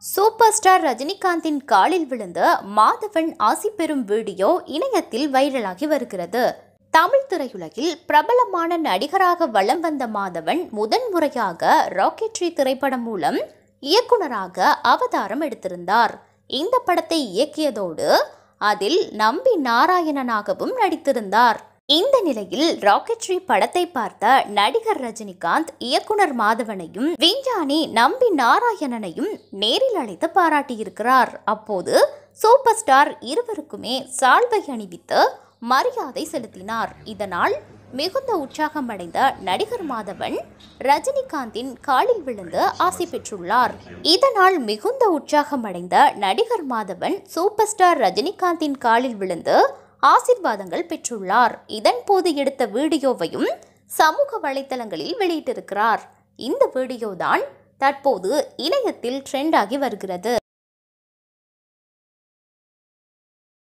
super star ரஜினிகாந்தின் காலில் விழுந்த மாதவன் ஆசி பெறும் வீடியோ இணையத்தில் வைரலாகி வருகிறது தமிழ் திரையுலகில் பிரபலமான நடிகராக வலம் வந்த மாதவன் முதன்முறையாக ராக்கெட்ரி திரைப்படம் மூலம் இயக்குனராக அவதாரம் எடுத்திருந்தார் இந்த படத்தை இயக்கியதோடு அதில் நம்பி நாராயணனாகவும் நடித்திருந்தார் இந்த நிலையில் ராக்கெட்ரி படத்தை பார்த்த நடிகர் ரஜினிகாந்த் இயக்குனர் மாதவனையும் விஞ்ஞானி நம்பி நாராயணனையும் நேரில் அழைத்து பாராட்டியிருக்கிறார் அப்போது சூப்பர் ஸ்டார் இருவருக்குமே சால்வை அணிவித்து மரியாதை செலுத்தினார் இதனால் மிகுந்த உற்சாகம் அடைந்த நடிகர் மாதவன் ரஜினிகாந்தின் காலில் விழுந்து ஆசை பெற்றுள்ளார் இதனால் மிகுந்த உற்சாகம் அடைந்த நடிகர் மாதவன் சூப்பர் ஸ்டார் ரஜினிகாந்தின் காலில் விழுந்து ஆசிர்வாதங்கள் பெற்றுள்ளார் இதன் போது எடுத்த வீடியோவையும் சமூக வலைத்தளங்களில் வெளியிட்டிருக்கிறார் இந்த வீடியோதான் தற்போது இணையத்தில் ட்ரெண்ட் ஆகி வருகிறது